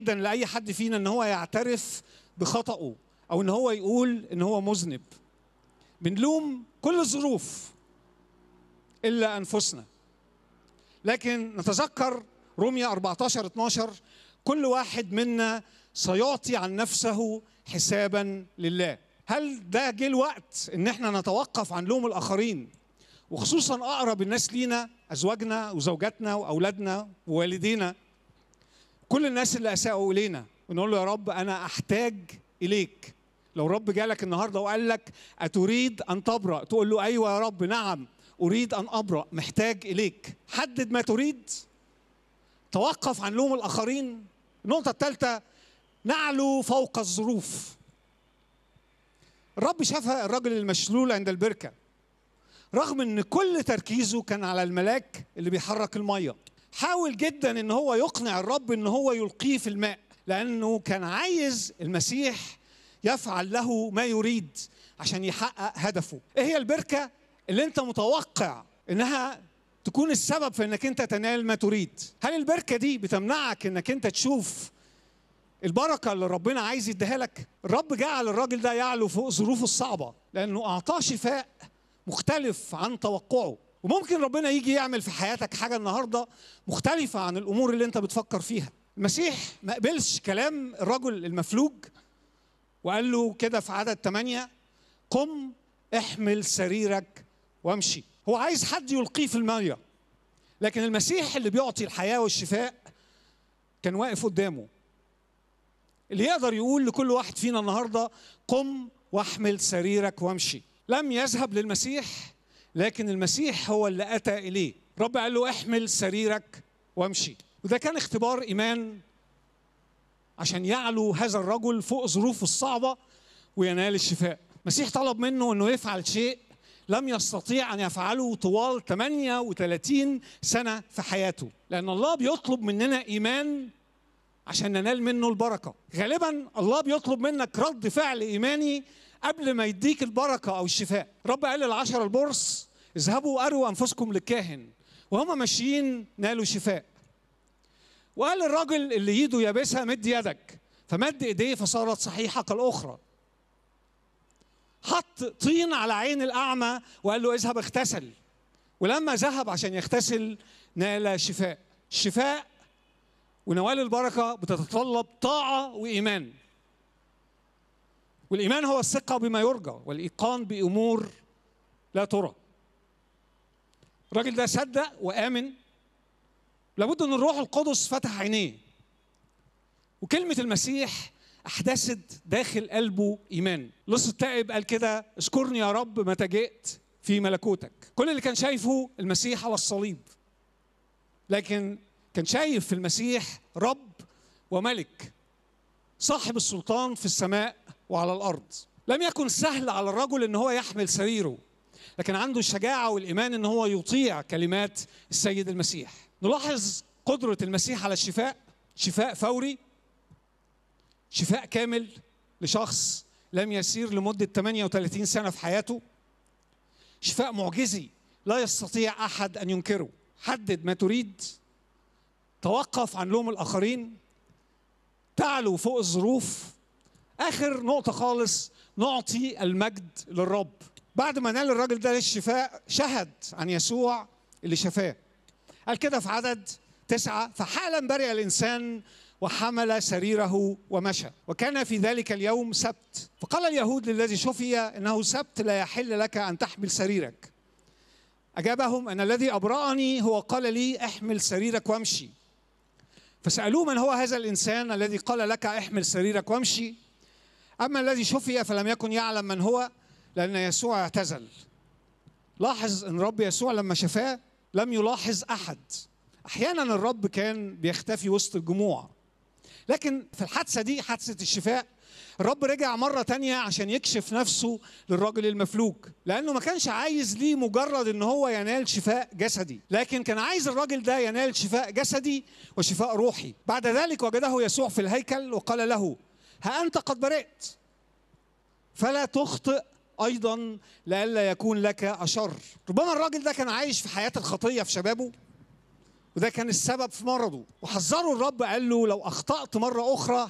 جدا لاي حد فينا ان هو يعترف بخطأه او ان هو يقول ان هو مذنب بنلوم كل الظروف الا انفسنا لكن نتذكر روميا 14 12 كل واحد منا سيعطي عن نفسه حسابا لله هل ده جه الوقت ان احنا نتوقف عن لوم الاخرين وخصوصا اقرب الناس لينا ازواجنا وزوجاتنا واولادنا ووالدينا كل الناس اللي اساءوا الينا ونقول له يا رب انا احتاج اليك لو رب جالك النهارده وقال لك اتريد ان تبرأ تقول له ايوه يا رب نعم اريد ان ابرأ محتاج اليك حدد ما تريد توقف عن لوم الاخرين النقطه الثالثه نعلو فوق الظروف الرب شاف الرجل المشلول عند البركه رغم ان كل تركيزه كان على الملاك اللي بيحرك الميه حاول جدا ان هو يقنع الرب ان هو يلقيه في الماء لانه كان عايز المسيح يفعل له ما يريد عشان يحقق هدفه ايه هي البركه اللي انت متوقع انها تكون السبب في انك انت تنال ما تريد هل البركه دي بتمنعك انك انت تشوف البركه اللي ربنا عايز يديها لك الرب جعل الراجل ده يعلو فوق ظروفه الصعبه لانه اعطاه شفاء مختلف عن توقعه وممكن ربنا يجي يعمل في حياتك حاجه النهارده مختلفه عن الامور اللي انت بتفكر فيها المسيح ما قبلش كلام الرجل المفلوج وقال له كده في عدد ثمانية قم احمل سريرك وامشي هو عايز حد يلقيه في المية لكن المسيح اللي بيعطي الحياة والشفاء كان واقف قدامه اللي يقدر يقول لكل واحد فينا النهاردة قم واحمل سريرك وامشي لم يذهب للمسيح لكن المسيح هو اللي أتى إليه رب قال له احمل سريرك وامشي وده كان اختبار إيمان عشان يعلو هذا الرجل فوق ظروفه الصعبة وينال الشفاء المسيح طلب منه أنه يفعل شيء لم يستطيع أن يفعله طوال 38 سنة في حياته لأن الله بيطلب مننا إيمان عشان ننال منه البركة غالبا الله بيطلب منك رد فعل إيماني قبل ما يديك البركة أو الشفاء رب قال للعشرة البرص اذهبوا أروا أنفسكم للكاهن وهم ماشيين نالوا شفاء وقال للراجل اللي ايده يابسها مد يدك فمد ايديه فصارت صحيحه كالاخرى حط طين على عين الاعمى وقال له اذهب اغتسل ولما ذهب عشان يغتسل نال شفاء الشفاء ونوال البركه بتتطلب طاعه وايمان والايمان هو الثقه بما يرجى والايقان بامور لا ترى الراجل ده صدق وامن لابد ان الروح القدس فتح عينيه وكلمه المسيح احدثت داخل قلبه ايمان لص التائب قال كده اذكرني يا رب متى جئت في ملكوتك كل اللي كان شايفه المسيح على الصليب لكن كان شايف في المسيح رب وملك صاحب السلطان في السماء وعلى الارض لم يكن سهل على الرجل ان هو يحمل سريره لكن عنده الشجاعه والايمان ان هو يطيع كلمات السيد المسيح نلاحظ قدرة المسيح على الشفاء شفاء فوري شفاء كامل لشخص لم يسير لمدة 38 سنة في حياته شفاء معجزي لا يستطيع أحد أن ينكره حدد ما تريد توقف عن لوم الآخرين تعلو فوق الظروف آخر نقطة خالص نعطي المجد للرب بعد ما نال الراجل ده الشفاء شهد عن يسوع اللي شفاه قال كده في عدد تسعة فحالا برئ الإنسان وحمل سريره ومشى وكان في ذلك اليوم سبت فقال اليهود للذي شفي إنه سبت لا يحل لك أن تحمل سريرك أجابهم أن الذي أبرأني هو قال لي احمل سريرك وامشي فسألوه من هو هذا الإنسان الذي قال لك احمل سريرك وامشي أما الذي شفي فلم يكن يعلم من هو لأن يسوع اعتزل لاحظ أن رب يسوع لما شفاه لم يلاحظ احد احيانا الرب كان بيختفي وسط الجموع لكن في الحادثه دي حادثه الشفاء الرب رجع مرة تانية عشان يكشف نفسه للراجل المفلوج لأنه ما كانش عايز ليه مجرد إن هو ينال شفاء جسدي لكن كان عايز الراجل ده ينال شفاء جسدي وشفاء روحي بعد ذلك وجده يسوع في الهيكل وقال له ها أنت قد برئت فلا تخطئ ايضا لئلا يكون لك اشر ربما الراجل ده كان عايش في حياه الخطيه في شبابه وده كان السبب في مرضه وحذره الرب قال له لو اخطات مره اخرى